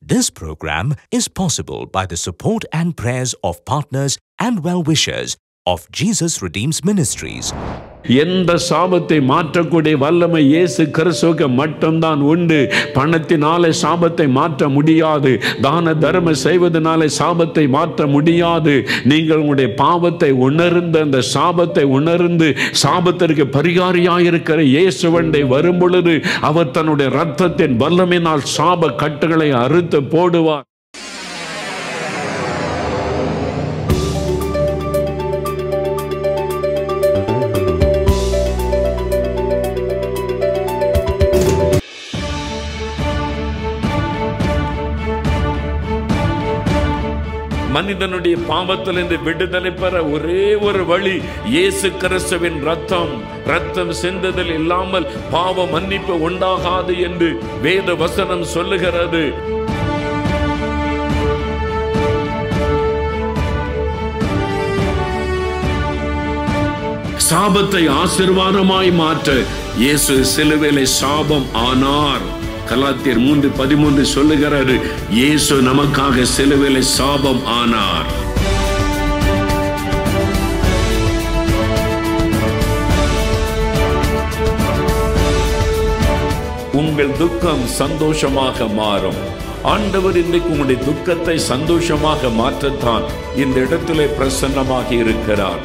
This program is possible by the support and prayers of partners and well wishers of Jesus Redeems Ministries. எந்த சாபத்தை மாற்றக்கூடிய வல்லமை இயேசு கிறிஸ்துவுக்கு மட்டும்தான் உண்டு பணத்தினாலே சாபத்தை மாற்ற முடியாது தான தர்ம செய்வதனாலே சாபத்தை மாற்ற முடியாது நீங்கள் உங்களுடைய பாவத்தை உணர்ந்து அந்த சாபத்தை உணர்ந்து சாபத்திற்கு பரிகாரியாயிருக்கிற இயேசுவண்டை வரும் பொழுது அவர் தன்னுடைய ரத்தத்தின் வல்லமையினால் சாப கட்டுகளை அறுத்து போடுவார் மனிதனுடைய பாவத்திலிருந்து விடுதலை பெற ஒரே ஒரு வழி இயேசு கிறிஸ்துவின் ரத்தம் ரத்தம் சிந்ததில் இல்லாமல் பாவ மன்னிப்பு உண்டாகாது என்று வேத வசனம் சொல்லுகிறது சாபத்தை ஆசிர்வாதமாய் மாற்ற இயேசு சிலுவிலை சாபம் ஆனார் கலாத்தியர் மூன்று பதிமூன்று சொல்லுகிறாரு இயேசு நமக்காக சிலுவிலை சாபம் ஆனார் உங்கள் துக்கம் சந்தோஷமாக மாறும் ஆண்டவர் இன்றைக்கு உங்களுடைய துக்கத்தை சந்தோஷமாக மாற்றத்தான் இந்த இடத்திலே பிரசன்னமாக இருக்கிறார்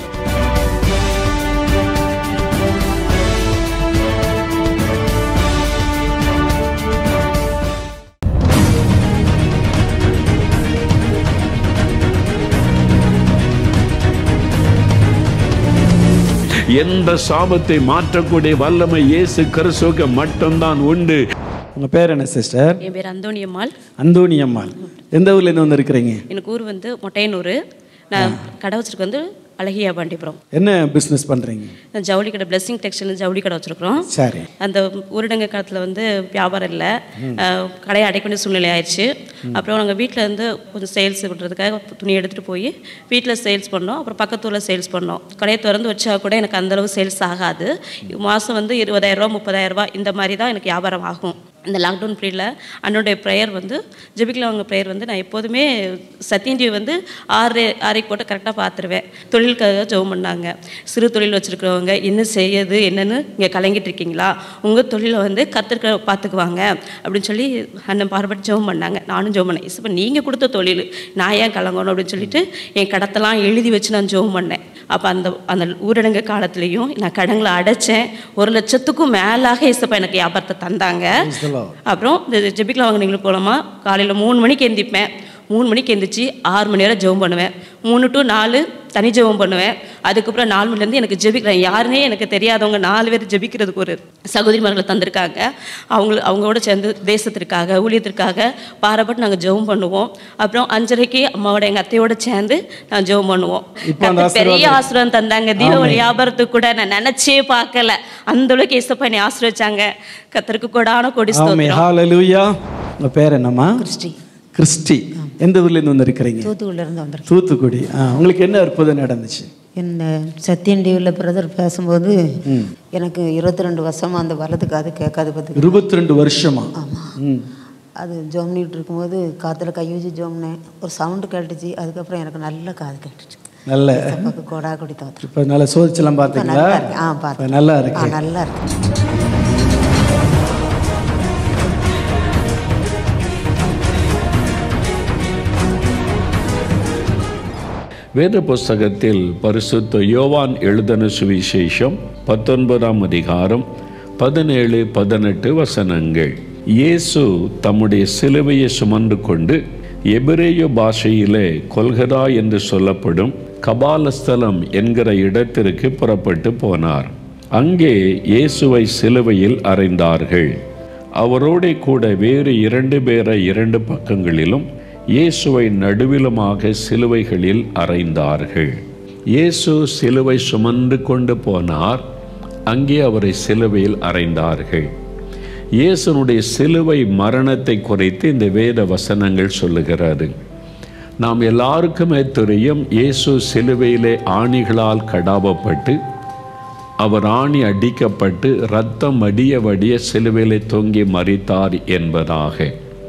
எந்த சாபத்தை மாற்றக்கூடிய வல்லமை இயேசு கிறிஸ்துவுக்கு மட்டும்தான் உண்டு உங்கள் பேர் என்ன சிஸ்டர் என் பேர் அந்தோணியம்மாள் அந்தோணி அம்மாள் எந்த ஊர்லேருந்து வந்திருக்கிறீங்க எனக்கு ஊர் வந்து மொட்டையனூர் நான் கடை வச்சிருக்க வந்து அழகியா பாண்டிபுரம் என்ன பிஸ்னஸ் பண்ணுறீங்க நான் ஜவுளி கடை பிளெஸிங் டெக்ஸ்டைல் ஜவுளி கடை வச்சிருக்கிறோம் சரி அந்த ஊரடங்கு காலத்தில் வந்து வியாபாரம் இல்லை அஹ், கடையை அடைக்க வேண்டிய சூழ்நிலை ஆயிடுச்சு அப்புறம் நாங்கள் வீட்டில் இருந்து கொஞ்சம் சேல்ஸ் பண்ணுறதுக்காக துணி எடுத்துகிட்டு போய் வீட்டில் சேல்ஸ் பண்ணோம் அப்புறம் பக்கத்தூரில் சேல்ஸ் பண்ணோம் கடையை திறந்து வச்சா கூட எனக்கு அந்தளவு சேல்ஸ் ஆகாது மாதம் வந்து இருபதாயிரரூவா முப்பதாயிரரூபா இந்த மாதிரி தான் எனக்கு வியாபாரம் ஆகும் இந்த லாக்டவுன் பீரியடில் அண்ணனுடைய ப்ரேயர் வந்து ஜெபிக்கலாம் அவங்க ப்ரேயர் வந்து நான் எப்போதுமே சத்தியஞ்சி வந்து ஆறு ஆறைக்கு போட்டு கரெக்டாக பார்த்துருவேன் தொழிலுக்காக ஜெபம் பண்ணாங்க சிறு தொழில் வச்சுருக்கிறவங்க என்ன செய்யுது என்னன்னு இங்கே கலங்கிட்டு இருக்கீங்களா உங்கள் தொழிலை வந்து கத்திருக்க பார்த்துக்குவாங்க அப்படின்னு சொல்லி அண்ணன் பாடுபட்டு ஜெபம் பண்ணாங்க நானும் ஜெபம் பண்ணேன் இப்போ நீங்கள் கொடுத்த தொழில் நான் ஏன் கலங்கணும் அப்படின்னு சொல்லிட்டு என் கடத்தெல்லாம் எழுதி வச்சு நான் ஜெபம் பண்ணேன் அப்போ அந்த அந்த ஊரடங்கு காலத்துலேயும் நான் கடங்களை அடைச்சேன் ஒரு லட்சத்துக்கும் மேலாக இசப்பா எனக்கு வியாபாரத்தை தந்தாங்க அப்புறம் இந்த ஜெபிக்கலாம் வாங்கினீங்களுக்கு போலாமா காலையில் மூணு மணிக்கு எந்திப்பேன் மூணு மணிக்கு எந்திரிச்சு ஆறு மணி நேரம் ஜெபம் பண்ணுவேன் மூணு டு நாலு தனி ஜெபம் பண்ணுவேன் அதுக்கப்புறம் நாலு மணிலேருந்து எனக்கு ஜெபிக்கிறேன் யாருனே எனக்கு தெரியாதவங்க நாலு பேர் ஜெபிக்கிறதுக்கு ஒரு சகோதரிமார்களை தந்திருக்காங்க அவங்க அவங்களோட சேர்ந்து தேசத்திற்காக ஊழியத்திற்காக பாரப்பட்டு நாங்கள் ஜெபம் பண்ணுவோம் அப்புறம் அஞ்சரைக்கு அம்மாவோட எங்கள் அத்தையோட சேர்ந்து நான் ஜெபம் பண்ணுவோம் இப்போ அந்த கர்த்தர் பெரிய ஆசீர்வாதம் தந்தாங்க தீபாவளி வியாபாரத்துக்கு கூட நான் நினைச்சே பார்க்கல அந்த அளவுக்கு ஏசப்பா என்னை ஆசீர்வச்சாங்க கத்தருக்கு கொடான கொடி ஆமே ஸ்தோத்திரம் ஹalleluya உங்கள் பேர் என்னம்மா கிறிஸ்டி கிறிஸ்டி எந்த ஊர்லேருந்து வந்திருக்கிறீங்க தூத்துக்குடியில இருந்து வந்திருக்கேன் தூத்துக்குடி ஆ உங்களுக்கு என்ன அற்புதம் நடந்துச்சு இந்த சத்யன் டிவியில் பிரதர் பேசும்போது எனக்கு இருபத்தி ரெண்டு வருஷமா அந்த வலது காது கேட்காது பார்த்துக்கு இருபத்தி ரெண்டு வருஷமா ம் அது ஜோம்னிட்டு இருக்கும்போது காற்றுல கை வச்சு ஜோம்னேன் ஒரு சவுண்டு கேட்டுச்சு அதுக்கப்புறம் எனக்கு நல்ல காது கேட்டுச்சு நல்ல சப்பாக்கு கொடா கொடி தோத்துரும் இப்போ நல்லா சோதிச்செல்லாம் பார்த்தீங்களா நல்லா இருக்கு ஆ இப்ப பார்த்தேன் நல்லா ஆ இருக்கு நல்லா இருக்கு வேத புஸ்தகத்தில் பரிசுத்த யோவான் எழுதின சுவிசேஷம் பத்தொன்பதாம் அதிகாரம் பதினேழு பதினெட்டு வசனங்கள் இயேசு தம்முடைய சிலுவையை சுமந்து கொண்டு எபிரேய பாஷையிலே கொல்கதா என்று சொல்லப்படும் கபாலஸ்தலம் என்கிற இடத்திற்கு புறப்பட்டு போனார் அங்கே இயேசுவை சிலுவையில் அறைந்தார்கள் அவரோடே கூட வேறு இரண்டு பேரை இரண்டு பக்கங்களிலும் இயேசுவை நடுவிலுமாக சிலுவைகளில் அறைந்தார்கள் இயேசு சிலுவை சுமந்து கொண்டு போனார் அங்கே அவரை சிலுவையில் அறைந்தார்கள் இயேசுனுடைய சிலுவை மரணத்தை குறித்து இந்த வேத வசனங்கள் சொல்லுகிறது நாம் எல்லாருக்குமே தெரியும் இயேசு சிலுவையிலே ஆணிகளால் கடாவப்பட்டு அவர் ஆணி அடிக்கப்பட்டு ரத்தம் வடிய வடிய சிலுவையிலே தொங்கி மறித்தார் என்பதாக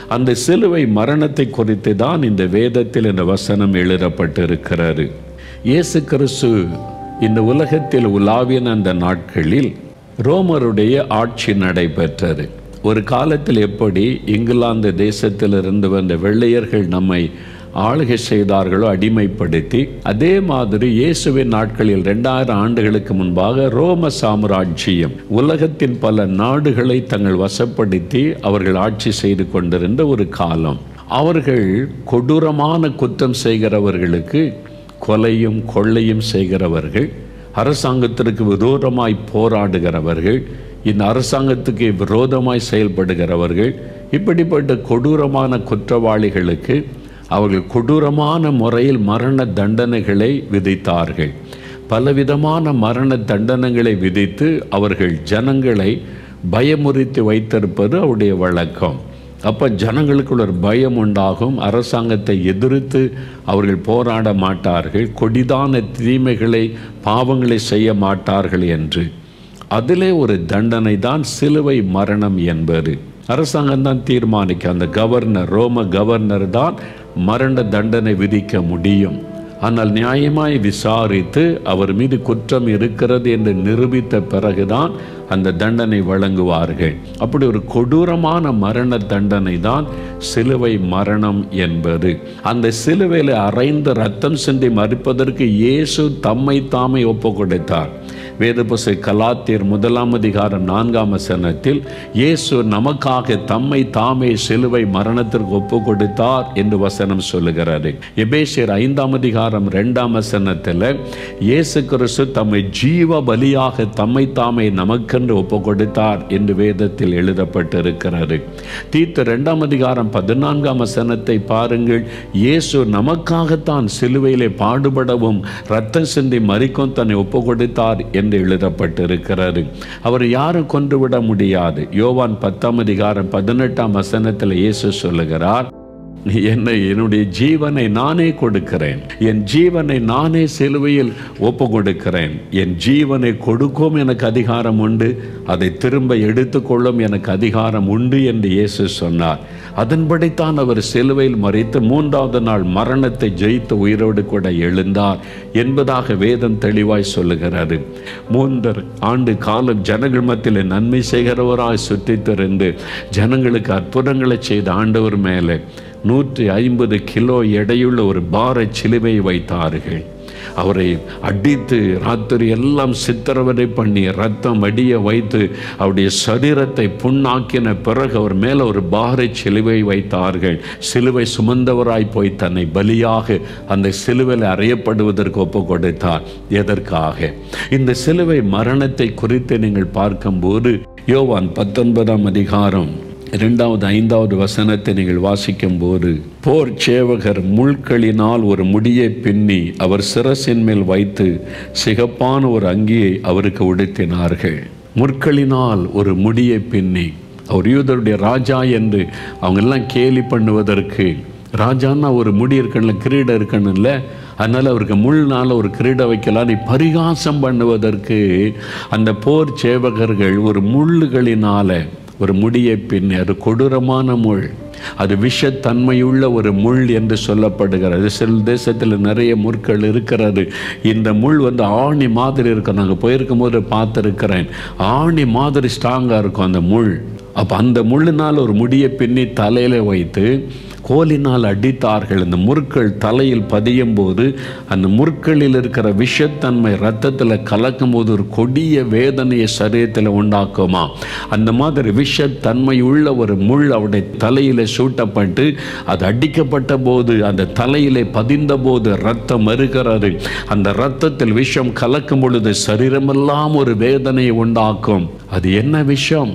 அந்த சிலுவை மரணத்தை குறித்து தான் இந்த வேதத்தில் இந்த வசனம் எழுதப்பட்டிருக்கிறது இயேசு கிறிஸ்து இந்த உலகத்தில் உலாவின அந்த நாட்களில் ரோமருடைய ஆட்சி நடைபெற்றது ஒரு காலத்தில் எப்படி இங்கிலாந்து தேசத்திலிருந்து வந்த வெள்ளையர்கள் நம்மை ஆளுகை செய்தார்களோ அடிமைப்படுத்தி அதே மாதிரி இயேசுவின் நாட்களில் ரெண்டாயிரம் ஆண்டுகளுக்கு முன்பாக ரோம சாம்ராஜ்யம் உலகத்தின் பல நாடுகளை தங்கள் வசப்படுத்தி அவர்கள் ஆட்சி செய்து கொண்டிருந்த ஒரு காலம் அவர்கள் கொடூரமான குற்றம் செய்கிறவர்களுக்கு கொலையும் கொள்ளையும் செய்கிறவர்கள் அரசாங்கத்திற்கு விரோதமாய் போராடுகிறவர்கள் இந்த அரசாங்கத்துக்கு விரோதமாய் செயல்படுகிறவர்கள் இப்படிப்பட்ட கொடூரமான குற்றவாளிகளுக்கு அவர்கள் கொடூரமான முறையில் மரண தண்டனைகளை விதித்தார்கள் பலவிதமான மரண தண்டனைகளை விதித்து அவர்கள் ஜனங்களை பயமுறுத்தி வைத்திருப்பது அவருடைய வழக்கம் அப்போ ஜனங்களுக்குள்ள ஒரு பயம் உண்டாகும் அரசாங்கத்தை எதிர்த்து அவர்கள் போராட மாட்டார்கள் கொடிதான தீமைகளை பாவங்களை செய்ய மாட்டார்கள் என்று அதிலே ஒரு தண்டனை தான் சிலுவை மரணம் என்பது அரசாங்கம் தான் தீர்மானிக்க அந்த கவர்னர் ரோம கவர்னர் தான் மரண தண்டனை விதிக்க முடியும் ஆனால் நியாயமாய் விசாரித்து அவர் மீது குற்றம் இருக்கிறது என்று நிரூபித்த பிறகுதான் அந்த தண்டனை வழங்குவார்கள் அப்படி ஒரு கொடூரமான மரண தண்டனை தான் சிலுவை மரணம் என்பது அந்த சிலுவையில் அரைந்து ரத்தம் சிந்தி மறிப்பதற்கு இயேசு தம்மை தாமே ஒப்பு கொடுத்தார் வேதபுசை கலாத்தியர் முதலாம் அதிகாரம் நான்காம் வசனத்தில் இயேசு நமக்காக தம்மை தாமே சிலுவை மரணத்திற்கு ஒப்பு கொடுத்தார் என்று வசனம் சொல்லுகிறாரு எபேசியர் ஐந்தாம் அதிகாரம் ரெண்டாம் வசனத்தில் இயேசு கிறிஸ்து தம்மை ஜீவ பலியாக தம்மை தாமே நமக்கென்று ஒப்பு கொடுத்தார் என்று வேதத்தில் எழுதப்பட்டிருக்கிறது தீத்து ரெண்டாம் அதிகாரம் பதினான்காம் வசனத்தை பாருங்கள் இயேசு நமக்காகத்தான் சிலுவையிலே பாடுபடவும் ரத்தம் சிந்தி மறிக்கும் தன்னை ஒப்பு கொடுத்தார் என்று எழுதப்பட்டிருக்கிறது அவர் யாரும் கொன்றுவிட முடியாது யோவான் பத்தாம் அதிகாரம் பதினெட்டாம் வசனத்தில் இயேசு சொல்லுகிறார் என்னை என்னுடைய ஜீவனை நானே கொடுக்கிறேன் என் ஜீவனை நானே சிலுவையில் ஒப்பு கொடுக்கிறேன் என் ஜீவனை கொடுக்கும் எனக்கு அதிகாரம் உண்டு அதை திரும்ப எடுத்துக்கொள்ளும் எனக்கு அதிகாரம் உண்டு என்று இயேசு சொன்னார் அதன்படித்தான் அவர் சிலுவையில் மறித்து மூன்றாவது நாள் மரணத்தை ஜெயித்து உயிரோடு கூட எழுந்தார் என்பதாக வேதம் தெளிவாய் சொல்லுகிறது மூன்றரை ஆண்டு காலம் ஜனங்கள் மத்தியில் நன்மை செய்கிறவராய் சுற்றித் திரிந்து ஜனங்களுக்கு அற்புதங்களை செய்த ஆண்டவர் மேலே நூற்றி ஐம்பது கிலோ எடையுள்ள ஒரு பார சிலுவை வைத்தார்கள் அவரை அடித்து ராத்திரி எல்லாம் சித்திரவதை பண்ணி ரத்தம் அடிய வைத்து அவருடைய சரீரத்தை புண்ணாக்கின பிறகு அவர் மேலே ஒரு பாறை சிலுவை வைத்தார்கள் சிலுவை சுமந்தவராய் போய் தன்னை பலியாக அந்த சிலுவையில் அறையப்படுவதற்கு ஒப்பு கொடுத்தார் எதற்காக இந்த சிலுவை மரணத்தை குறித்து நீங்கள் பார்க்கும்போது யோவான் பத்தொன்பதாம் அதிகாரம் இரண்டாவது ஐந்தாவது வசனத்தை நீங்கள் வாசிக்கும் போது போர் சேவகர் முள்களினால் ஒரு முடியை பின்னி அவர் சிரசின் மேல் வைத்து சிகப்பான ஒரு அங்கியை அவருக்கு உடுத்தினார்கள் முற்களினால் ஒரு முடியை பின்னி அவர் யூதருடைய ராஜா என்று அவங்க எல்லாம் கேலி பண்ணுவதற்கு ராஜான்னா ஒரு முடி இருக்கணும்ல கிரீடம் இருக்கணும்ல அதனால் அவருக்கு முள்னால ஒரு கிரீட வைக்கலான்னு பரிகாசம் பண்ணுவதற்கு அந்த போர் சேவகர்கள் ஒரு முள்ளுகளினால ஒரு முடியை பின்னி அது கொடூரமான முள் அது விஷத்தன்மையுள்ள ஒரு முள் என்று சொல்லப்படுகிறது சில தேசத்தில் நிறைய முற்கள் இருக்கிறது இந்த முள் வந்து ஆணி மாதிரி இருக்கும் நாங்கள் போயிருக்கும் போது பார்த்துருக்கிறேன் ஆணி மாதிரி ஸ்ட்ராங்காக இருக்கும் அந்த முள் அப்போ அந்த முள்ளினால் ஒரு முடியை பின்னி தலையில் வைத்து கோலினால் அடித்தார்கள் அந்த முற்கள் தலையில் பதியும் போது அந்த முற்களில் இருக்கிற விஷத்தன்மை ரத்தத்தில் கலக்கும் போது ஒரு கொடிய வேதனையை சரீரத்தில் உண்டாக்குமா அந்த மாதிரி விஷத்தன்மை உள்ள ஒரு முள் அவருடைய தலையில் சூட்டப்பட்டு அது அடிக்கப்பட்ட போது அந்த தலையிலே பதிந்த போது ரத்தம் மறுகிறது அந்த ரத்தத்தில் விஷம் கலக்கும் பொழுது சரீரமெல்லாம் ஒரு வேதனையை உண்டாக்கும் அது என்ன விஷம்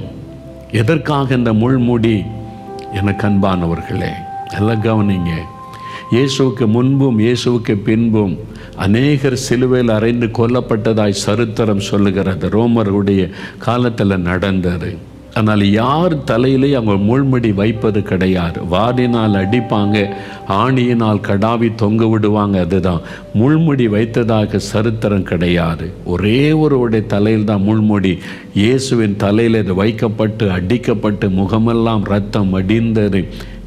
எதற்காக இந்த முள்முடி எனக்கு அன்பானவர்களே எல்லாம் கவனிங்க இயேசுவுக்கு முன்பும் இயேசுவுக்கு பின்பும் அநேகர் சிலுவையில் அறைந்து கொல்லப்பட்டதாய் சரித்திரம் சொல்லுகிறது ரோமருடைய காலத்தில் நடந்தது ஆனால் யார் தலையிலே அவங்க முள்முடி வைப்பது கிடையாது வாடினால் அடிப்பாங்க ஆணியினால் கடாவி தொங்க விடுவாங்க அதுதான் முள்முடி வைத்ததாக சரித்திரம் கிடையாது ஒரே ஒருவருடைய தலையில் தான் முள்முடி இயேசுவின் தலையில் இது வைக்கப்பட்டு அடிக்கப்பட்டு முகமெல்லாம் ரத்தம் அடிந்தது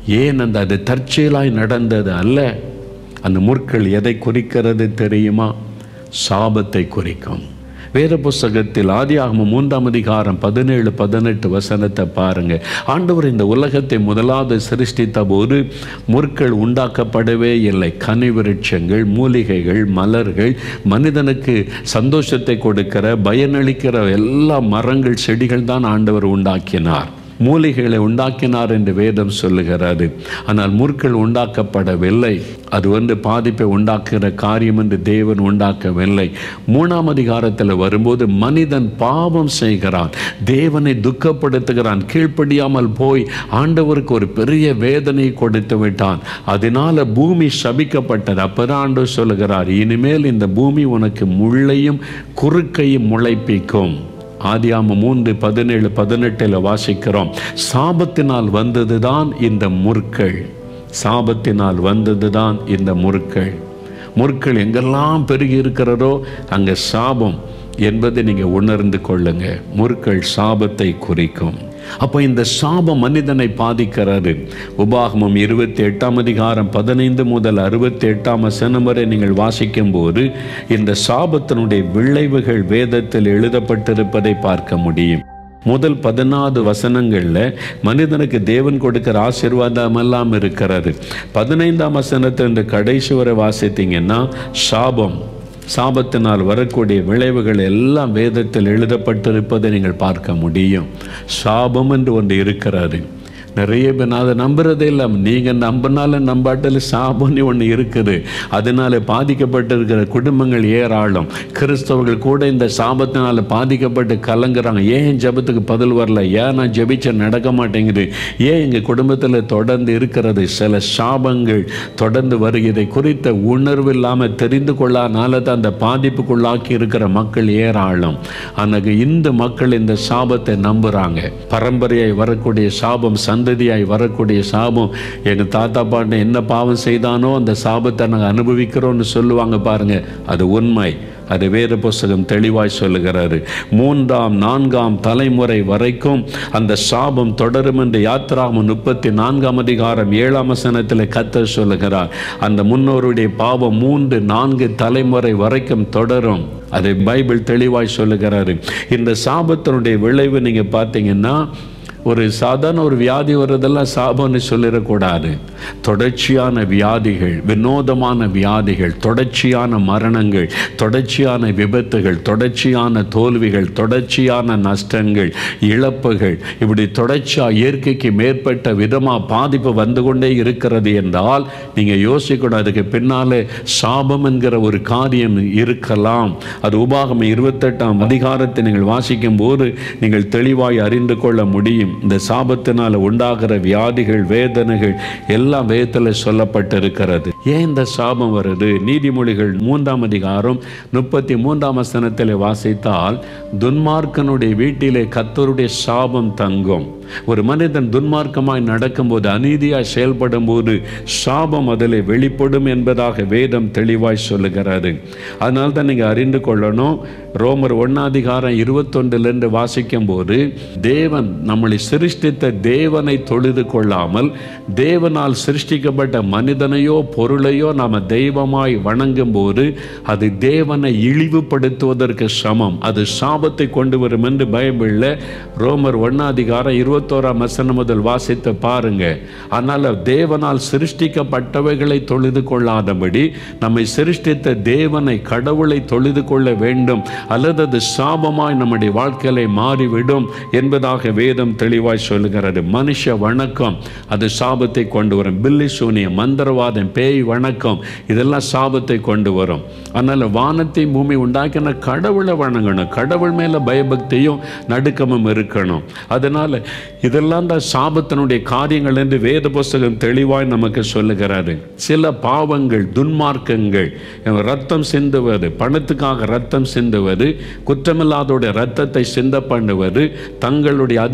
ஏன் அந்த அது தற்செயலாய் நடந்தது அல்ல அந்த முற்கள் எதை குறிக்கிறது தெரியுமா சாபத்தை குறிக்கும் வேத புஸ்தகத்தில் ஆதியாகமம் மூன்றாம் அதிகாரம் பதினேழு பதினெட்டு வசனத்தை பாருங்க ஆண்டவர் இந்த உலகத்தை முதலாவது சிருஷ்டித்த போது முற்கள் உண்டாக்கப்படவே இல்லை கனிவிருட்சங்கள் மூலிகைகள் மலர்கள் மனிதனுக்கு சந்தோஷத்தை கொடுக்கிற பயனளிக்கிற எல்லா மரங்கள் செடிகள் தான் ஆண்டவர் உண்டாக்கினார் மூலிகைகளை உண்டாக்கினார் என்று வேதம் சொல்லுகிறது ஆனால் முற்கள் உண்டாக்கப்படவில்லை அது வந்து பாதிப்பை உண்டாக்குகிற காரியம் என்று தேவன் உண்டாக்கவில்லை மூணாம் அதிகாரத்தில் வரும்போது மனிதன் பாவம் செய்கிறான் தேவனை துக்கப்படுத்துகிறான் கீழ்ப்படியாமல் போய் ஆண்டவருக்கு ஒரு பெரிய வேதனை கொடுத்து விட்டான் அதனால பூமி சபிக்கப்பட்டது அப்பதான் ஆண்டவர் சொல்லுகிறார் இனிமேல் இந்த பூமி உனக்கு முள்ளையும் குறுக்கையும் முளைப்பிக்கும் ஆதியாம மூன்று பதினேழு பதினெட்டில் வாசிக்கிறோம் சாபத்தினால் வந்ததுதான் இந்த முற்கள் சாபத்தினால் வந்ததுதான் இந்த முற்கள் முற்கள் எங்கெல்லாம் பெருகி இருக்கிறதோ அங்கே சாபம் என்பதை நீங்கள் உணர்ந்து கொள்ளுங்க முற்கள் சாபத்தை குறிக்கும் அப்போ இந்த சாபம் மனிதனை பாதிக்கிறது உபாகமம் இருபத்தி எட்டாம் அதிகாரம் பதினைந்து முதல் அறுபத்தி எட்டாம் வசனம் வரை நீங்கள் வாசிக்கும் போது இந்த சாபத்தினுடைய விளைவுகள் வேதத்தில் எழுதப்பட்டிருப்பதை பார்க்க முடியும் முதல் பதினாறு வசனங்களில் மனிதனுக்கு தேவன் கொடுக்கிற ஆசீர்வாதம் எல்லாம் இருக்கிறது பதினைந்தாம் வசனத்திலிருந்து கடைசி வரை வாசித்தீங்கன்னா சாபம் சாபத்தினால் வரக்கூடிய விளைவுகள் எல்லாம் வேதத்தில் எழுதப்பட்டிருப்பதை நீங்கள் பார்க்க முடியும் சாபம் என்று ஒன்று இருக்கிறது நிறைய பேர் நான் அதை நம்புறதே இல்லை நீங்கள் நம்பினாலும் நம்பாட்டில் சாபம்னு ஒன்று இருக்குது அதனால பாதிக்கப்பட்டிருக்கிற குடும்பங்கள் ஏராளம் கிறிஸ்தவர்கள் கூட இந்த சாபத்தினால் பாதிக்கப்பட்டு கலங்குறாங்க ஏன் என் ஜெபத்துக்கு பதில் வரல ஏன் நான் ஜெபிச்ச நடக்க மாட்டேங்குது ஏன் எங்கள் குடும்பத்தில் தொடர்ந்து இருக்கிறது சில சாபங்கள் தொடர்ந்து வருகிறதை குறித்த உணர்வு இல்லாமல் தெரிந்து கொள்ளாதனால தான் அந்த பாதிப்புக்குள்ளாக்கி இருக்கிற மக்கள் ஏராளம் ஆனால் இந்த மக்கள் இந்த சாபத்தை நம்புகிறாங்க பரம்பரையாய் வரக்கூடிய சாபம் சந்ததியாய் வரக்கூடிய சாபம் எங்கள் தாத்தா பாட்டன் என்ன பாவம் செய்தானோ அந்த சாபத்தை நாங்கள் அனுபவிக்கிறோம்னு சொல்லுவாங்க பாருங்க அது உண்மை அது வேத புஸ்தகம் தெளிவாய் சொல்லுகிறாரு மூன்றாம் நான்காம் தலைமுறை வரைக்கும் அந்த சாபம் தொடரும் என்று யாத்ராமம் முப்பத்தி நான்காம் அதிகாரம் ஏழாம் வசனத்தில் கத்தர் சொல்லுகிறார் அந்த முன்னோருடைய பாவம் மூன்று நான்கு தலைமுறை வரைக்கும் தொடரும் அதை பைபிள் தெளிவாய் சொல்லுகிறாரு இந்த சாபத்தினுடைய விளைவு நீங்க பார்த்தீங்கன்னா ஒரு சாதாரண ஒரு வியாதி வர்றதெல்லாம் சாபம்னு சொல்லிடக்கூடாது தொடர்ச்சியான வியாதிகள் வினோதமான வியாதிகள் தொடர்ச்சியான மரணங்கள் தொடர்ச்சியான விபத்துகள் தொடர்ச்சியான தோல்விகள் தொடர்ச்சியான நஷ்டங்கள் இழப்புகள் இப்படி தொடர்ச்சியாக இயற்கைக்கு மேற்பட்ட விதமாக பாதிப்பு வந்து கொண்டே இருக்கிறது என்றால் நீங்கள் யோசிக்கணும் அதுக்கு பின்னாலே சாபம் என்கிற ஒரு காரியம் இருக்கலாம் அது உபாகம் இருபத்தெட்டாம் அதிகாரத்தை நீங்கள் வாசிக்கும் போது நீங்கள் தெளிவாய் அறிந்து கொள்ள முடியும் இந்த சாபத்தினால் உண்டாகிற வியாதிகள் வேதனைகள் எல்லாம் வேதத்தில் சொல்லப்பட்டிருக்கிறது ஏன் இந்த சாபம் வருது நீதிமொழிகள் மூன்றாம் அதிகாரம் முப்பத்தி மூன்றாம் வசனத்தில் வாசித்தால் துன்மார்க்கனுடைய வீட்டிலே கத்தருடைய சாபம் தங்கும் ஒரு மனிதன் துன்மார்க்கமாய் நடக்கும்போது அநீதியாய் செயல்படும் போது சாபம் அதில் வெளிப்படும் என்பதாக வேதம் தெளிவாய் சொல்லுகிறது அதனால தான் நீங்கள் அறிந்து கொள்ளணும் ரோமர் ஒன்னாதிகாரம் இருபத்தொன்றிலிருந்து வாசிக்கும் போது தேவன் நம்மளை சிருஷ்டித்த தேவனை தொழுது கொள்ளாமல் தேவனால் சிருஷ்டிக்கப்பட்ட மனிதனையோ பொருளையோ நாம் தெய்வமாய் வணங்கும் போது அது தேவனை இழிவுபடுத்துவதற்கு சமம் அது சாபத்தை கொண்டு வரும் என்று பைபிளில் ரோமர் ஒன்னாதிகாரம் இருபத்தோராம் வசனம் முதல் வாசித்து பாருங்க அதனால தேவனால் சிருஷ்டிக்கப்பட்டவைகளை தொழுது கொள்ளாதபடி நம்மை சிருஷ்டித்த தேவனை கடவுளை தொழுது கொள்ள வேண்டும் அல்லது அது சாபமாய் நம்முடைய வாழ்க்கையில மாறிவிடும் என்பதாக வேதம் தெளிவாய் சொல்லுகிறது மனுஷ வணக்கம் அது சாபத்தை கொண்டு வரும் பில்லி சூனியம் மந்திரவாதம் பேய் வணக்கம் இதெல்லாம் சாபத்தை கொண்டு வரும் அதனால வானத்தை பூமி உண்டாக்கின கடவுளை வணங்கணும் கடவுள் மேல பயபக்தியும் நடுக்கமும் இருக்கணும் அதனால இதெல்லாம் தான் சாபத்தினுடைய காரியங்கள் என்று வேத புஸ்தகம் தெளிவாய் நமக்கு சொல்லுகிறாரு சில பாவங்கள் துன்மார்க்கங்கள் ரத்தம் சிந்துவது பணத்துக்காக ரத்தம் சிந்துவது குற்றமில்லாதோடைய ரத்தத்தை சிந்த பண்ணுவது தங்களுடைய அதிகாரத்தை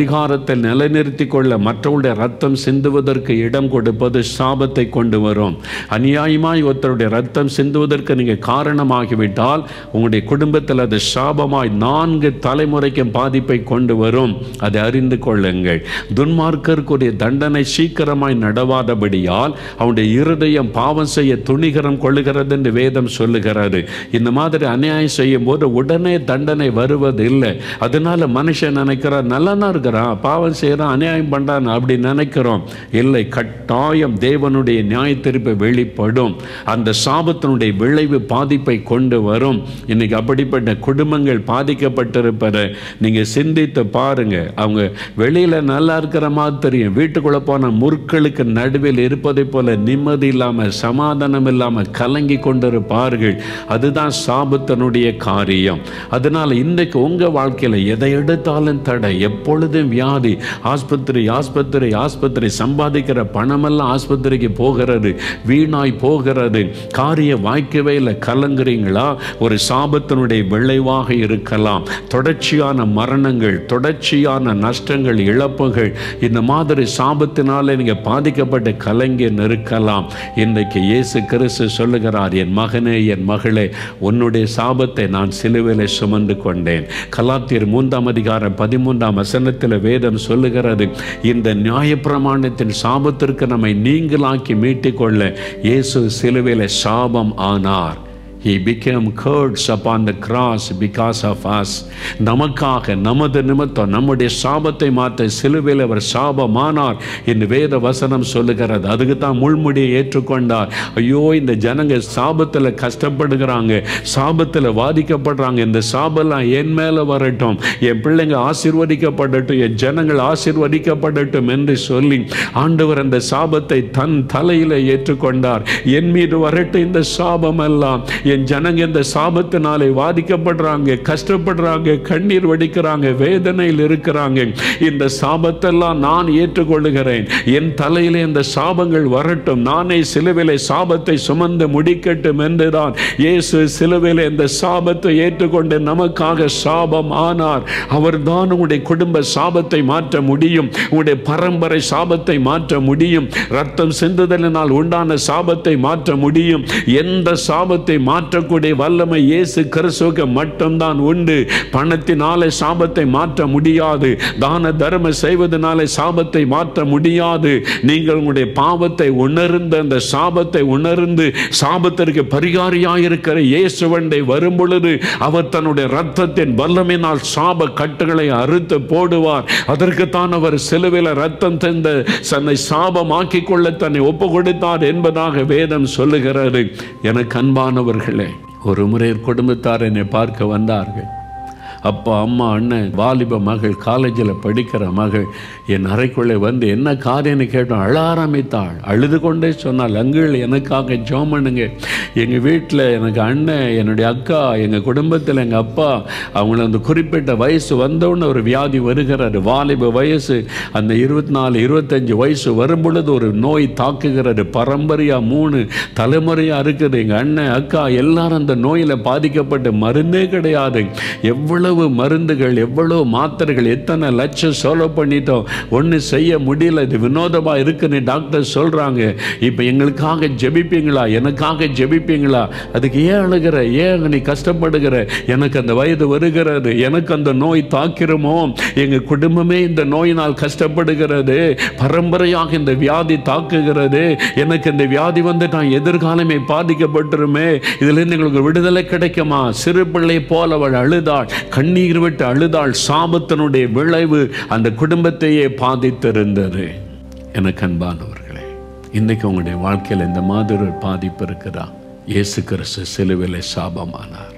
பாவத்தை நிலைநிறுத்தி கொள்ள மற்றவருடைய ரத்தம் சிந்துவதற்கு இடம் கொடுப்பது சாபத்தை கொண்டு வரும் அநியாயமாய் ஒருத்தருடைய ரத்தம் சிந்துவதற்கு நீங்கள் காரணமாகிவிட்டால் உங்களுடைய குடும்பத்தில் அது சாபமாய் நான்கு தலைமுறைக்கும் பாதிப்பை கொண்டு வரும் அதை அறிந்து கொள்ளுங்கள் துன்மார்க்கருக்குரிய தண்டனை சீக்கிரமாய் நடவாதபடியால் அவனுடைய இருதயம் பாவம் செய்ய துணிகரம் கொள்ளுகிறது என்று வேதம் சொல்லுகிறது இந்த மாதிரி அநியாயம் செய்யும் போது உடனே தண்டனை வருவதில்லை அதனால மனுஷன் நினைக்கிறான் நல்லனா இருக்கிறான் பாவம் செய்கிறான் அநியாயம் பண்றான் அப்படி நினைக்கிறோம் இல்லை கட்டாயம் தேவனுடைய நியாய தீர்ப்பு வெளிப்படும் அந்த சாபத்தினுடைய விளைவு பாதிப்பை கொண்டு வரும் இன்னைக்கு அப்படிப்பட்ட குடும்பங்கள் பாதிக்கப்பட்டிருப்பதை நீங்க சிந்தித்து பாருங்க அவங்க வெளியில நல்லா இருக்கிற மாதிரி தெரியும் வீட்டுக்குள்ள போன முற்களுக்கு நடுவில் இருப்பதை போல நிம்மதி இல்லாம சமாதானம் இல்லாம கலங்கி கொண்டிருப்பார்கள் அதுதான் சாபத்தினுடைய காரியம் அதனால இன்றைக்கு உங்க வாழ்க்கையில எதை எடுத்தாலும் தடை எப்பொழுதும் வியாதி ஆஸ்பத்திரி ஆஸ்பத்திரி ஆஸ்பத்திரி சம்பாதிக்கிற பணமெல்லாம் ஆஸ்பத்திரிக்கு போகிறது வீணாய் போகிறது காரிய வாய்க்கவே இல்லை கலங்குறீங்களா ஒரு சாபத்தினுடைய விளைவாக இருக்கலாம் தொடர்ச்சியான மரணங்கள் தொடர்ச்சியான நஷ்டங்கள் இழப்புகள் இந்த மாதிரி சாபத்தினால நீங்க பாதிக்கப்பட்ட கலங்கி நிற்கலாம் இன்றைக்கு இயேசு கிறிஸ்து சொல்லுகிறார் என் மகனே என் மகளே உன்னுடைய சாபத்தை நான் சிலுவையிலே சுமந்து கொண்டேன் கலாத்தியர் மூன்றாம் அதிகாரம் பதிமூன்றாம் வசனத்தில் வேதம் சொல்லுகிறது இந்த நியாயப்பிரமாணத்தின் சாபத்திற்கு நம்மை நீங்களாக்கி மீட்டிக்கொள்ள இயேசு சிலுவையிலே சாபம் ஆனார் He became curse upon the cross because of us. நமக்காக நமது நிமித்தம் நம்முடைய சாபத்தை மாற்ற சிலுவையில் அவர் சாபமானார் என்று வேத வசனம் சொல்லுகிறது அதுக்கு தான் முள்முடியை ஏற்றுக்கொண்டார் ஐயோ இந்த ஜனங்க சாபத்தில் கஷ்டப்படுகிறாங்க சாபத்தில் வாதிக்கப்படுறாங்க இந்த சாபெல்லாம் என் மேலே வரட்டும் என் பிள்ளைங்க ஆசீர்வதிக்கப்படட்டும் என் ஜனங்கள் ஆசீர்வதிக்கப்படட்டும் என்று சொல்லி ஆண்டவர் அந்த சாபத்தை தன் தலையில ஏற்றுக்கொண்டார் என் மீது வரட்டும் இந்த சாபம் எல்லாம் என் ஜனங்க இந்த சாபத்தினாலே வாதிக்கப்படுறாங்க கஷ்டப்படுறாங்க கண்ணீர் வடிக்கிறாங்க வேதனையில் இருக்கிறாங்க இந்த சாபத்தெல்லாம் நான் ஏற்றுக்கொள்ளுகிறேன் என் தலையிலே இந்த சாபங்கள் வரட்டும் நானே சிலுவிலே சாபத்தை சுமந்து முடிக்கட்டும் என்றுதான் இயேசு சிலுவிலே இந்த சாபத்தை ஏற்றுக்கொண்டு நமக்காக சாபம் ஆனார் அவர்தான் உங்களுடைய குடும்ப சாபத்தை மாற்ற முடியும் உங்களுடைய பரம்பரை சாபத்தை மாற்ற முடியும் ரத்தம் சிந்துதலினால் உண்டான சாபத்தை மாற்ற முடியும் எந்த சாபத்தை மாற்றக்கூடிய வல்லமை இயேசு கிறிஸ்துவுக்கு மட்டும்தான் உண்டு பணத்தினாலே சாபத்தை மாற்ற முடியாது தான தர்ம செய்வதனாலே சாபத்தை மாற்ற முடியாது நீங்கள் உங்களுடைய பாவத்தை உணர்ந்து அந்த சாபத்தை உணர்ந்து சாபத்திற்கு பரிகாரியாயிருக்கிற இயேசுவண்டை வரும் பொழுது அவர் தன்னுடைய ரத்தத்தின் வல்லமையினால் சாப கட்டுகளை அறுத்து போடுவார் அதற்குத்தான் அவர் சிலுவையில் ரத்தம் தந்த தன்னை சாபமாக்கி கொள்ள தன்னை ஒப்பு கொடுத்தார் என்பதாக வேதம் சொல்லுகிறது எனக்கு அன்பானவர்களே ஒரு முறை குடும்பத்தார் என்னை பார்க்க வந்தார்கள் அப்பா அம்மா அண்ணன் வாலிப மகள் காலேஜில் படிக்கிற மகள் என் அறைக்குள்ளே வந்து என்ன காரியம்னு கேட்டோம் அழ ஆரம்பித்தாள் அழுது கொண்டே சொன்னாள் அங்கிள் எனக்காக ஜோம் பண்ணுங்க எங்கள் வீட்டில் எனக்கு அண்ணன் என்னுடைய அக்கா எங்கள் குடும்பத்தில் எங்கள் அப்பா அவங்கள அந்த குறிப்பிட்ட வயசு வந்தவுடனே ஒரு வியாதி வருகிறது வாலிப வயசு அந்த இருபத்தி நாலு இருபத்தஞ்சு வயசு வரும் பொழுது ஒரு நோய் தாக்குகிறது பரம்பரையாக மூணு தலைமுறையாக இருக்குது எங்கள் அண்ணன் அக்கா எல்லாரும் அந்த நோயில் பாதிக்கப்பட்டு மருந்தே கிடையாது எவ்வளவு மருந்துகள் எவ்வளவு மாத்திரைகள் எத்தனை லட்சம் சோலோ பண்ணிட்டோம் ஒன்று செய்ய முடியல இது வினோதமாக இருக்குன்னு டாக்டர் சொல்கிறாங்க இப்போ எங்களுக்காக ஜெபிப்பீங்களா எனக்காக ஜெபிப்பீங்களா அதுக்கு ஏன் அழுகிற ஏன் நீ கஷ்டப்படுகிற எனக்கு அந்த வயது வருகிறது எனக்கு அந்த நோய் தாக்கிருமோ எங்கள் குடும்பமே இந்த நோயினால் கஷ்டப்படுகிறது பரம்பரையாக இந்த வியாதி தாக்குகிறது எனக்கு இந்த வியாதி வந்து நான் எதிர்காலமே பாதிக்கப்பட்டிருமே இதிலிருந்து எங்களுக்கு விடுதலை கிடைக்குமா சிறு பிள்ளை போல அவள் அழுதாள் கண்ணீர் விட்டு அழுதாள் சாபத்தினுடைய விளைவு அந்த குடும்பத்தையே பாதித்திருந்தது எனக்கு அன்பானவர்களே இன்னைக்கு உங்களுடைய வாழ்க்கையில் இந்த மாதிரி ஒரு பாதிப்பு இருக்குதா இயேசு கிறிஸ்து சிலுவிலே சாபமானார்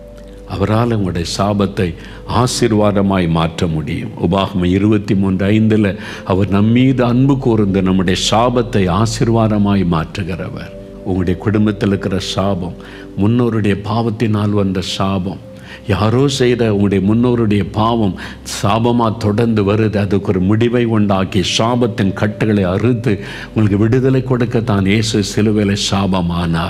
அவரால் உங்களுடைய சாபத்தை ஆசீர்வாதமாய் மாற்ற முடியும் உபாகமம் இருபத்தி மூன்று ஐந்தில் அவர் நம்மீது அன்பு கூர்ந்து நம்முடைய சாபத்தை ஆசீர்வாதமாய் மாற்றுகிறவர் உங்களுடைய குடும்பத்தில் இருக்கிற சாபம் முன்னோருடைய பாவத்தினால் வந்த சாபம் யாரோ செய்த உங்களுடைய முன்னோருடைய பாவம் சாபமாக தொடர்ந்து வருது அதுக்கு ஒரு முடிவை உண்டாக்கி சாபத்தின் கட்டுகளை அறுத்து உங்களுக்கு விடுதலை கொடுக்க தான் இயேசு சிலுவையில் சாபமானார்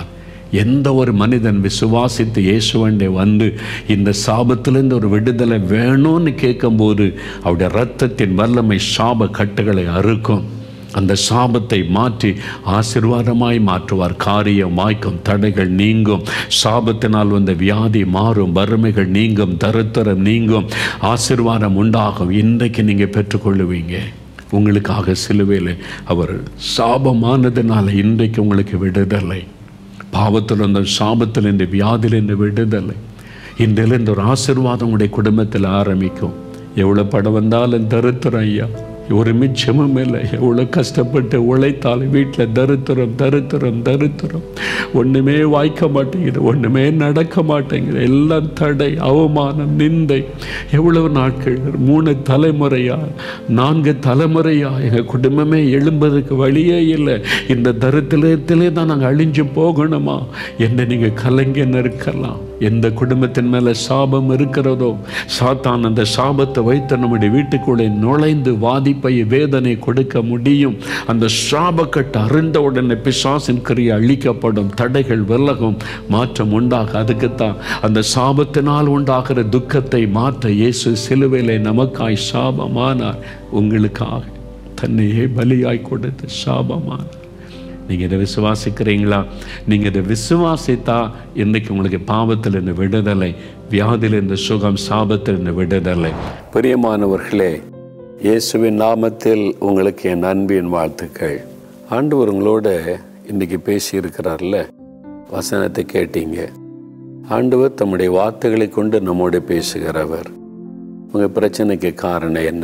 எந்த ஒரு மனிதன் விசுவாசித்து இயேசுவண்டே வந்து இந்த சாபத்திலிருந்து ஒரு விடுதலை வேணும்னு கேட்கும்போது அவருடைய இரத்தத்தின் வல்லமை சாப கட்டுகளை அறுக்கும் அந்த சாபத்தை மாற்றி ஆசீர்வாதமாய் மாற்றுவார் காரியம் வாய்க்கும் தடைகள் நீங்கும் சாபத்தினால் வந்த வியாதி மாறும் வறுமைகள் நீங்கும் தருத்தரம் நீங்கும் ஆசீர்வாதம் உண்டாகும் இன்றைக்கு நீங்கள் பெற்றுக்கொள்ளுவீங்க உங்களுக்காக சிலுவையில் அவர் சாபமானதுனால இன்றைக்கு உங்களுக்கு விடுதலை பாவத்தில் இருந்த சாபத்தில் இந்த வியாதியில் இந்த விடுதலை இன்றிலிருந்து ஒரு ஆசீர்வாதம் உங்களுடைய குடும்பத்தில் ஆரம்பிக்கும் எவ்வளோ படம் வந்தாலும் தருத்துறோம் ஐயா ஒரு மிச்சமும் இல்லை எவ்வளோ கஷ்டப்பட்டு உழைத்தாலும் வீட்டில் தருத்திரம் தருத்திரம் தருத்திரம் ஒன்றுமே வாய்க்க மாட்டேங்குது ஒன்றுமே நடக்க மாட்டேங்குது எல்லாம் தடை அவமானம் நிந்தை எவ்வளவு நாட்கள் மூணு தலைமுறையா நான்கு தலைமுறையா எங்கள் குடும்பமே எழும்பதுக்கு வழியே இல்லை இந்த தரித்திரத்திலே தான் நாங்கள் அழிஞ்சு போகணுமா என்ன நீங்கள் கலைஞன் இருக்கலாம் எந்த குடும்பத்தின் மேலே சாபம் இருக்கிறதோ சாத்தான் அந்த சாபத்தை வைத்து நம்முடைய வீட்டுக்குள்ளே நுழைந்து வாதிப்பை வேதனை கொடுக்க முடியும் அந்த சாபக்கட்டு அருந்த உடனே பிசாசின் கிரியை அழிக்கப்படும் தடைகள் விலகும் மாற்றம் உண்டாக அதுக்குத்தான் அந்த சாபத்தினால் உண்டாகிற துக்கத்தை மாற்ற இயேசு சிலுவையிலே நமக்காய் சாபமானார் உங்களுக்காக தன்னையே பலியாய் கொடுத்து சாபமானார் நீங்கள் இதை விசுவாசிக்கிறீங்களா நீங்கள் இதை விசுவாசித்தா இன்றைக்கு உங்களுக்கு பாவத்தில் இருந்து விடுதலை வியாதியில் இருந்து சுகம் சாபத்தில் இருந்து விடுதலை பிரியமானவர்களே இயேசுவின் நாமத்தில் உங்களுக்கு என் அன்பின் வாழ்த்துக்கள் ஆண்டவர் உங்களோட இன்னைக்கு பேசியிருக்கிறார்ல வசனத்தை கேட்டீங்க ஆண்டவர் தம்முடைய வார்த்தைகளை கொண்டு நம்மோடு பேசுகிறவர் உங்கள் பிரச்சனைக்கு காரணம் என்ன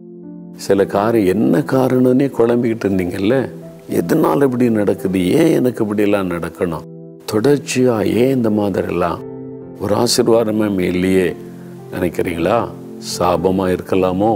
சில காரியம் என்ன காரணம்னே குழம்பிக்கிட்டு இருந்தீங்கல்ல எதனால் இப்படி நடக்குது ஏன் எனக்கு இப்படிலாம் நடக்கணும் தொடர்ச்சியாக ஏன் இந்த மாதிரிலாம் ஒரு ஆசீர்வாதமே இல்லையே நினைக்கிறீங்களா சாபமாக இருக்கலாமோ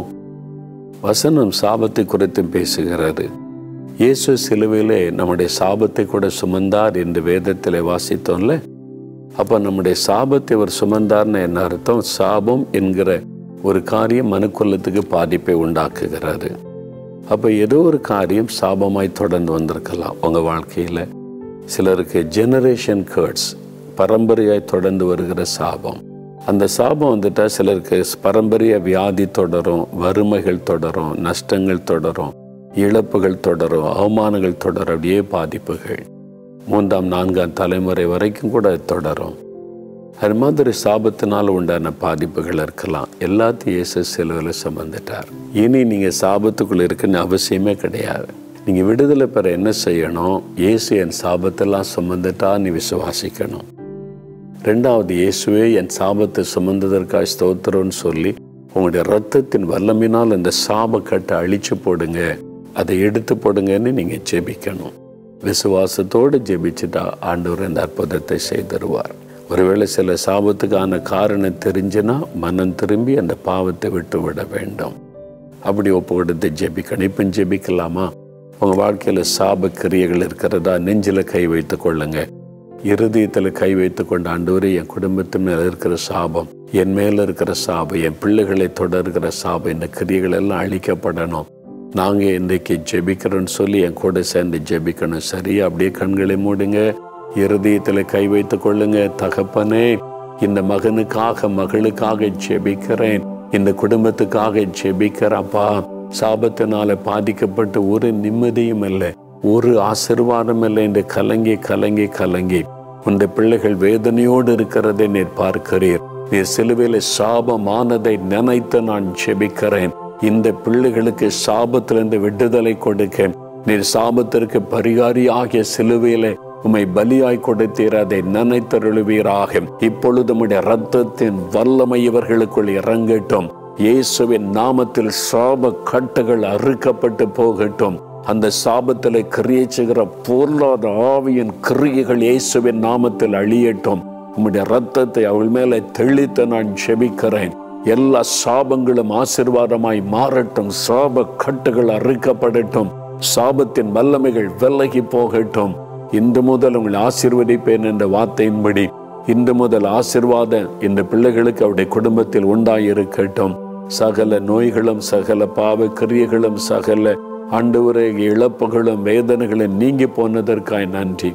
வசனம் சாபத்தை குறித்து பேசுகிறது இயேசு சிலுவையிலே நம்முடைய சாபத்தை கூட சுமந்தார் என்று வேதத்தில் வாசித்தோம்ல அப்போ நம்முடைய சாபத்தை அவர் சுமந்தார்னு என்ன அர்த்தம் சாபம் என்கிற ஒரு காரியம் மனுக்குள்ளத்துக்கு பாதிப்பை உண்டாக்குகிறது அப்போ ஏதோ ஒரு காரியம் சாபமாய் தொடர்ந்து வந்திருக்கலாம் உங்கள் வாழ்க்கையில் சிலருக்கு ஜெனரேஷன் கேர்ட்ஸ் பரம்பரையாய் தொடர்ந்து வருகிற சாபம் அந்த சாபம் வந்துட்டா சிலருக்கு பரம்பரைய வியாதி தொடரும் வறுமைகள் தொடரும் நஷ்டங்கள் தொடரும் இழப்புகள் தொடரும் அவமானங்கள் தொடரும் அப்படியே பாதிப்புகள் மூன்றாம் நான்காம் தலைமுறை வரைக்கும் கூட அது தொடரும் அது மாதிரி சாபத்தினால் உண்டான பாதிப்புகள் இருக்கலாம் எல்லாத்தையும் இயேசு சிலுவையில் சுமந்துட்டார் இனி நீங்கள் சாபத்துக்குள்ள இருக்குன்னு அவசியமே கிடையாது நீங்கள் விடுதலை பெற என்ன செய்யணும் இயேசு என் சாபத்தெல்லாம் சுமந்துட்டா நீ விசுவாசிக்கணும் ரெண்டாவது இயேசுவே என் சாபத்தை சுமந்ததற்காக ஸ்தோத்திரம்னு சொல்லி உங்களுடைய ரத்தத்தின் வல்லமினால் அந்த சாபக்கட்டை அழிச்சு போடுங்க அதை எடுத்து போடுங்கன்னு நீங்கள் ஜெபிக்கணும் விசுவாசத்தோடு ஜெபிச்சுட்டா ஆண்டவர் இந்த அற்புதத்தை செய்தருவார் ஒருவேளை சில சாபத்துக்கான காரணம் தெரிஞ்சுன்னா மனம் திரும்பி அந்த பாவத்தை விட்டு விட வேண்டும் அப்படி ஒப்பு கொடுத்து ஜெபிக்கணும் இப்போ ஜெபிக்கலாமா உங்கள் வாழ்க்கையில் சாப கிரியைகள் இருக்கிறதா நெஞ்சில் கை வைத்து கொள்ளுங்க இருதயத்தில் கை வைத்து கொண்ட ஆண்டவரே என் குடும்பத்தின் மேலே இருக்கிற சாபம் என் மேலே இருக்கிற சாபம் என் பிள்ளைகளை தொடர்கிற சாபம் இந்த கிரியைகள் எல்லாம் அழிக்கப்படணும் நாங்கள் இன்றைக்கு ஜெபிக்கிறோன்னு சொல்லி என் கூட சேர்ந்து ஜெபிக்கணும் சரியா அப்படியே கண்களை மூடுங்க இருதயத்தில் கை வைத்து கொள்ளுங்க தகப்பனே இந்த மகனுக்காக மகளுக்காக ஜெபிக்கிறேன் இந்த குடும்பத்துக்காக ஜெபிக்கிறப்பா சாபத்தினால பாதிக்கப்பட்டு ஒரு நிம்மதியும் இல்லை ஒரு ஆசிர்வாதம் இல்லை என்று கலங்கி கலங்கி கலங்கி உந்த பிள்ளைகள் வேதனையோடு இருக்கிறதை நீர் பார்க்கிறீர் நீர் சிலுவையில் சாபமானதை நினைத்து நான் ஜெபிக்கிறேன் இந்த பிள்ளைகளுக்கு சாபத்திலிருந்து விடுதலை கொடுக்க நீர் சாபத்திற்கு பரிகாரி ஆகிய சிலுவையிலே உம்மை பலியாய் கொடுத்தீர் அதை நினைத்தருளுவீராக இப்பொழுது உம்முடைய ரத்தத்தின் வல்லமை இவர்களுக்குள் இறங்கட்டும் இயேசுவின் நாமத்தில் சாப கட்டுகள் அறுக்கப்பட்டு போகட்டும் அந்த சாபத்தில் கிரியை செய்கிற பொருளாத ஆவியின் கிரியைகள் இயேசுவின் நாமத்தில் அழியட்டும் உம்முடைய ரத்தத்தை அவள் மேலே தெளித்து நான் செபிக்கிறேன் எல்லா சாபங்களும் ஆசிர்வாதமாய் மாறட்டும் சாப கட்டுகள் அறுக்கப்படட்டும் சாபத்தின் வல்லமைகள் விலகி போகட்டும் இன்று முதல் உங்களை ஆசிர்வதிப்பேன் என்ற வார்த்தையின்படி இன்று முதல் ஆசிர்வாத இந்த பிள்ளைகளுக்கு அவருடைய குடும்பத்தில் உண்டாயிருக்கட்டும் சகல நோய்களும் சகல பாவ கிரியைகளும் சகல ஆண்டவரே இழப்புகளும் வேதனைகளும் நீங்கி போனதற்காய் நன்றி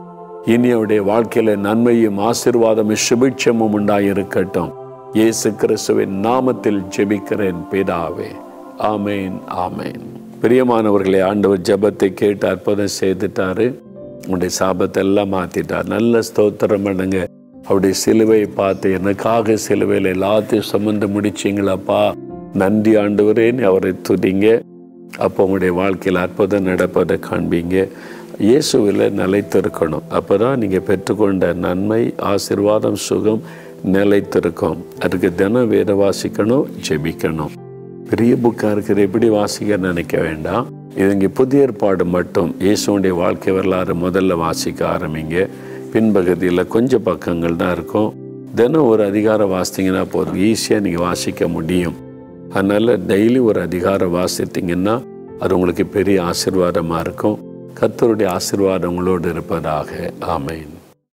இனி அவருடைய வாழ்க்கையில நன்மையும் ஆசீர்வாதமும் சுபிட்சமும் உண்டாயிருக்கட்டும் இயேசு கிறிஸ்துவின் நாமத்தில் ஜெபிக்கிறேன் பிதாவே ஆமேன் ஆமேன் பிரியமானவர்களே ஆண்டவர் ஜெபத்தை கேட்டு அற்புதம் செய்துட்டாரு உங்களுடைய சாபத்தை எல்லாம் மாத்திட்டார் நல்ல ஸ்தோத்திரம் பண்ணுங்க அவருடைய சிலுவையை பார்த்து எனக்காக சிலுவையில் எல்லாத்தையும் சுமந்து முடிச்சிங்களப்பா நன்றி ஆண்டவரேன்னு அவரை துதிங்க அப்போ உங்களுடைய வாழ்க்கையில் அற்புதம் நடப்பதை காண்பீங்க இயேசுவில் நிலைத்திருக்கணும் அப்போ தான் நீங்கள் பெற்றுக்கொண்ட நன்மை ஆசீர்வாதம் சுகம் நிலைத்திருக்கும் அதுக்கு தினம் வேத வாசிக்கணும் ஜெபிக்கணும் பெரிய புக்காக இருக்கிற எப்படி வாசிக்க நினைக்க வேண்டாம் இது இங்கே புதிய ஏற்பாடு மட்டும் இயேசுடைய வாழ்க்கை வரலாறு முதல்ல வாசிக்க ஆரம்பிங்க பின்பகுதியில் கொஞ்சம் பக்கங்கள் தான் இருக்கும் தினம் ஒரு அதிகாரம் வாசித்தீங்கன்னா போதும் ஈஸியாக நீங்கள் வாசிக்க முடியும் அதனால் டெய்லி ஒரு அதிகாரம் வாசித்தீங்கன்னா அது உங்களுக்கு பெரிய ஆசீர்வாதமாக இருக்கும் கர்த்தருடைய ஆசீர்வாதம் உங்களோடு இருப்பதாக ஆமேன்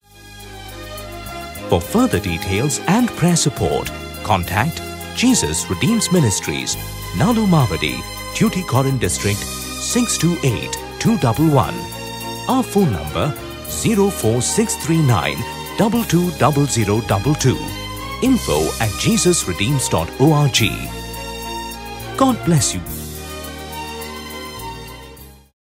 For further details and prayer support, contact Jesus Redeems Ministries, Nalu Mavadi, Tuticorin District, 628 211. Our phone number 04639 220022. Info at jesusredeems.org. God bless you.